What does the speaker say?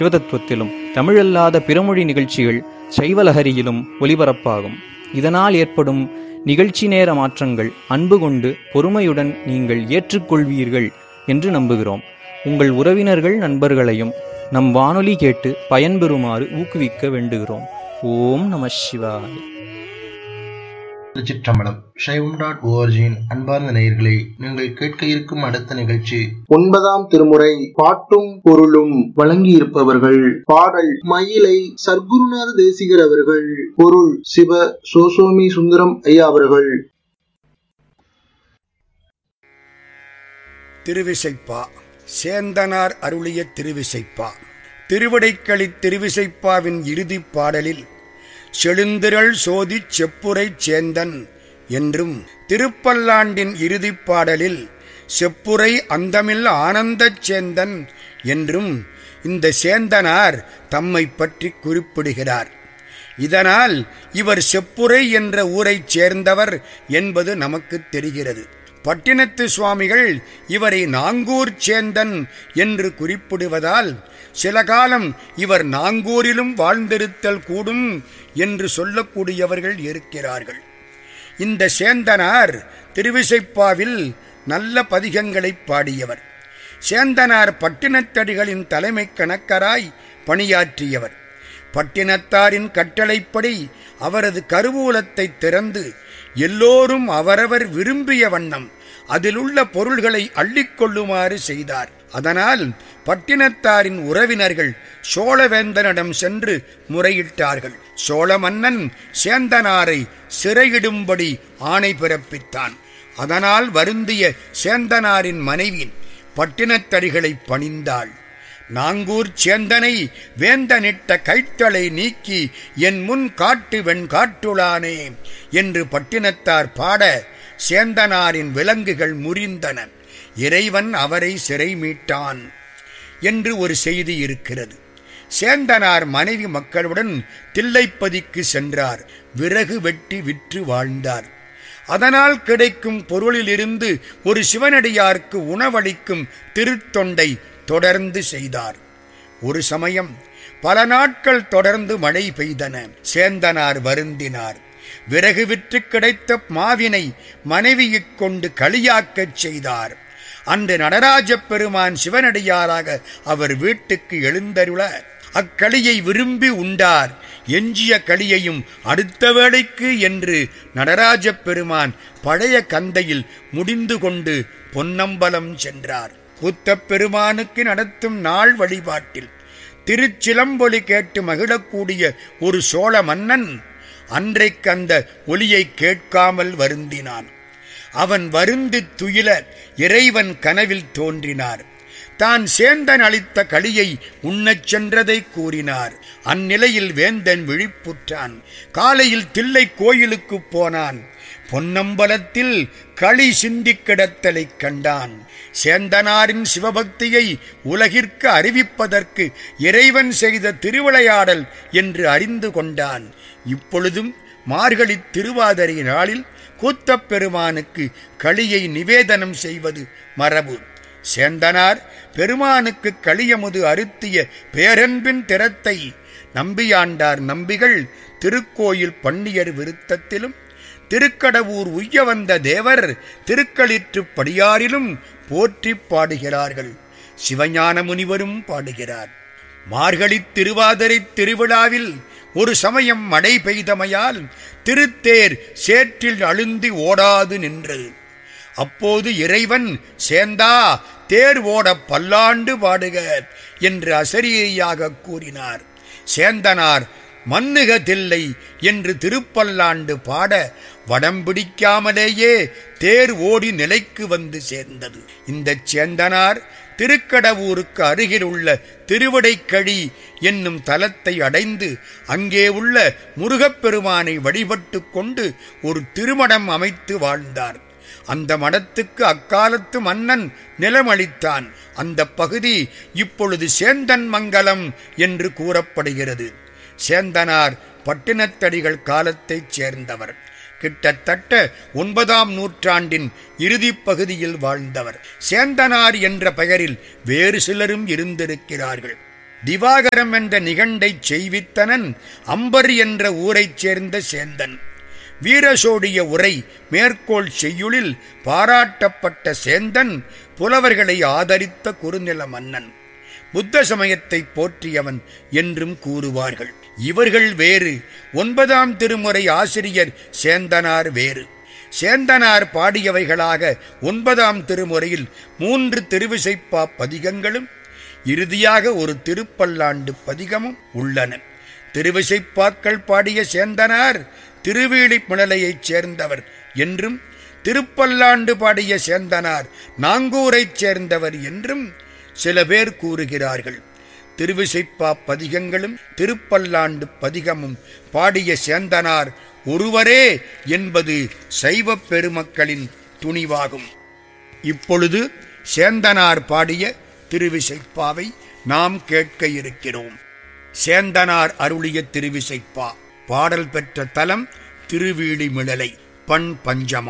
சிவதத்துவத்திலும் தமிழல்லாத பிறமொழி நிகழ்ச்சிகள் சைவலஹரியிலும் ஒலிபரப்பாகும் இதனால் ஏற்படும் நிகழ்ச்சி நேர மாற்றங்கள் அன்பு கொண்டு பொறுமையுடன் நீங்கள் ஏற்றுக்கொள்வீர்கள் என்று நம்புகிறோம் உங்கள் உறவினர்கள் நண்பர்களையும் நம் வானொலி கேட்டு பயன்பெறுமாறு ஊக்குவிக்க வேண்டுகிறோம் ஓம் நம சிவாய் திருச்சிற்றம்பலம் சைவம் டாட் ஓஆர்ஜியின் அன்பார்ந்த நேயர்களே நீங்கள் கேட்க இருக்கும் அடுத்த நிகழ்ச்சி ஒன்பதாம் திருமுறை பாட்டும் பொருளும் வழங்கியிருப்பவர்கள் பாடல் மயிலை சர்க்குருநாத தேசிகர் அவர்கள் பொருள் சிவ சோசோமி சுந்தரம் ஐயா அவர்கள் திருவிசைப்பா சேந்தனார் அருளிய திருவிசைப்பா திருவிடைக்களி திருவிசைப்பாவின் இறுதிப் பாடலில் செழுந்திரள் சோதிச் செப்புரைச் சேந்தன் என்றும் திருப்பல்லாண்டின் இறுதிப் பாடலில் செப்புரை அந்தமில் ஆனந்தச் சேந்தன் என்றும் இந்த சேந்தனார் தம்மை பற்றி குறிப்பிடுகிறார் இதனால் இவர் செப்புரை என்ற ஊரைச் சேர்ந்தவர் என்பது நமக்கு தெரிகிறது பட்டினத்து சுவாமிகள் இவரை நாங்கூர் சேந்தன் என்று குறிப்பிடுவதால் சில காலம் இவர் நாங்கூரிலும் வாழ்ந்திருத்தல் கூடும் என்று சொல்லக்கூடியவர்கள் இருக்கிறார்கள் இந்த சேந்தனார் திருவிசைப்பாவில் நல்ல பதிகங்களை பாடியவர் சேந்தனார் பட்டினத்தடிகளின் தலைமை கணக்கராய் பணியாற்றியவர் பட்டினத்தாரின் கட்டளைப்படி அவரது கருவூலத்தை திறந்து எல்லோரும் அவரவர் விரும்பிய வண்ணம் அதிலுள்ள பொருள்களை அள்ளிக்கொள்ளுமாறு செய்தார் அதனால் பட்டினத்தாரின் உறவினர்கள் சோழவேந்தனிடம் சென்று முறையிட்டார்கள் சோழ மன்னன் சேந்தனாரை சிறையிடும்படி ஆணை பிறப்பித்தான் அதனால் வருந்திய சேந்தனாரின் மனைவி பட்டினத்தடிகளை பணிந்தாள் நாங்கூர் சேந்தனை வேந்தனிட்ட கைத்தளை நீக்கி என் முன் காட்டு வெண் காட்டுளானே என்று பட்டினத்தார் பாட சேந்தனாரின் விலங்குகள் முறிந்தன இறைவன் அவரை சிறை மீட்டான் என்று ஒரு செய்தி இருக்கிறது சேந்தனார் மனைவி மக்களுடன் தில்லைப்பதிக்கு சென்றார் விறகு வெட்டி விற்று வாழ்ந்தார் அதனால் கிடைக்கும் பொருளிலிருந்து ஒரு சிவனடியாருக்கு உணவளிக்கும் திருத்தொண்டை தொடர்ந்து செய்தார் ஒரு சமயம் பல நாட்கள் தொடர்ந்து மழை பெய்தன சேந்தனார் வருந்தினார் விறகு விற்று கிடைத்த மாவினை மனைவியைக் கொண்டு களியாக்கச் செய்தார் அன்று நடராஜ பெருமான் சிவனடியாராக அவர் வீட்டுக்கு எழுந்தருள அக்களியை விரும்பி உண்டார் எஞ்சிய களியையும் அடுத்த வேளைக்கு என்று நடராஜ பெருமான் பழைய கந்தையில் முடிந்து கொண்டு பொன்னம்பலம் சென்றார் கூத்தப் பெருமானுக்கு நடத்தும் நாள் வழிபாட்டில் திருச்சிலம்பொலி கேட்டு மகிழக்கூடிய ஒரு சோழ மன்னன் அன்றைக்கு அந்த ஒலியை கேட்காமல் வருந்தினான் அவன் வருந்து துயில இறைவன் கனவில் தோன்றினார் தான் சேந்தன் அளித்த களியை உண்ணச் சென்றதை கூறினார் அந்நிலையில் வேந்தன் விழிப்புற்றான் காலையில் தில்லை கோயிலுக்கு போனான் பொன்னம்பலத்தில் களி சிந்தி கிடத்தலைக் கண்டான் சேந்தனாரின் சிவபக்தியை உலகிற்கு அறிவிப்பதற்கு இறைவன் செய்த திருவிளையாடல் என்று அறிந்து கொண்டான் இப்பொழுதும் மார்கழி திருவாதிரை நாளில் கூத்தப் பெருமானுக்கு களியை நிவேதனம் செய்வது மரபு சேந்தனார் பெருமானுக்கு களியமுது அருத்திய பேரன்பின் திறத்தை நம்பியாண்டார் நம்பிகள் திருக்கோயில் பன்னியர் விருத்தத்திலும் திருக்கடவூர் உய்ய வந்த தேவர் திருக்களிற்று படியாரிலும் போற்றி பாடுகிறார்கள் சிவஞான முனிவரும் பாடுகிறார் மார்கழித் திருவாதிரை திருவிழாவில் ஒரு சமயம் மழை பெய்தமையால் திருத்தேர் சேற்றில் அழுந்தி ஓடாது நின்றது அப்போது இறைவன் சேந்தா தேர் ஓட பல்லாண்டு பாடுக என்று அசரியையாக கூறினார் சேந்தனார் மன்னுக தில்லை என்று திருப்பல்லாண்டு பாட வடம் பிடிக்காமலேயே தேர் ஓடி நிலைக்கு வந்து சேர்ந்தது இந்த சேந்தனார் திருக்கடவூருக்கு அருகில் உள்ள திருவிடைக்கழி என்னும் தலத்தை அடைந்து அங்கே உள்ள முருகப்பெருமானை வழிபட்டு கொண்டு ஒரு திருமணம் அமைத்து வாழ்ந்தார் அந்த மடத்துக்கு அக்காலத்து மன்னன் நிலமளித்தான் அந்த பகுதி இப்பொழுது சேந்தன் மங்கலம் என்று கூறப்படுகிறது சேந்தனார் பட்டினத்தடிகள் காலத்தைச் சேர்ந்தவர் கிட்டத்தட்ட ஒன்பதாம் நூற்றாண்டின் இறுதிப் பகுதியில் வாழ்ந்தவர் சேந்தனார் என்ற பெயரில் வேறு சிலரும் இருந்திருக்கிறார்கள் திவாகரம் என்ற நிகண்டைச் செய்வித்தனன் அம்பர் என்ற ஊரைச் சேர்ந்த சேந்தன் வீரசோடிய உரை மேற்கோள் செய்யுளில் பாராட்டப்பட்ட சேந்தன் புலவர்களை ஆதரித்த குறுநில மன்னன் புத்த சமயத்தை போற்றியவன் என்றும் கூறுவார்கள் இவர்கள் வேறு ஒன்பதாம் திருமுறை ஆசிரியர் சேந்தனார் வேறு சேந்தனார் பாடியவைகளாக ஒன்பதாம் திருமுறையில் மூன்று திருவிசைப்பா பதிகங்களும் இறுதியாக ஒரு திருப்பல்லாண்டு பதிகமும் உள்ளன திருவிசைப்பாக்கள் பாடிய சேந்தனார் திருவீழிமிழலையைச் சேர்ந்தவர் என்றும் திருப்பல்லாண்டு பாடிய சேந்தனார் நாங்கூரைச் சேர்ந்தவர் என்றும் சில பேர் கூறுகிறார்கள் திருவிசைப்பா பதிகங்களும் திருப்பல்லாண்டு பதிகமும் பாடிய சேந்தனார் ஒருவரே என்பது சைவ பெருமக்களின் துணிவாகும் இப்பொழுது சேந்தனார் பாடிய திருவிசைப்பாவை நாம் கேட்க இருக்கிறோம் சேந்தனார் அருளிய திருவிசைப்பா பாடல் பெற்ற தலம் திருவீழிமிழலை பண் பஞ்சமா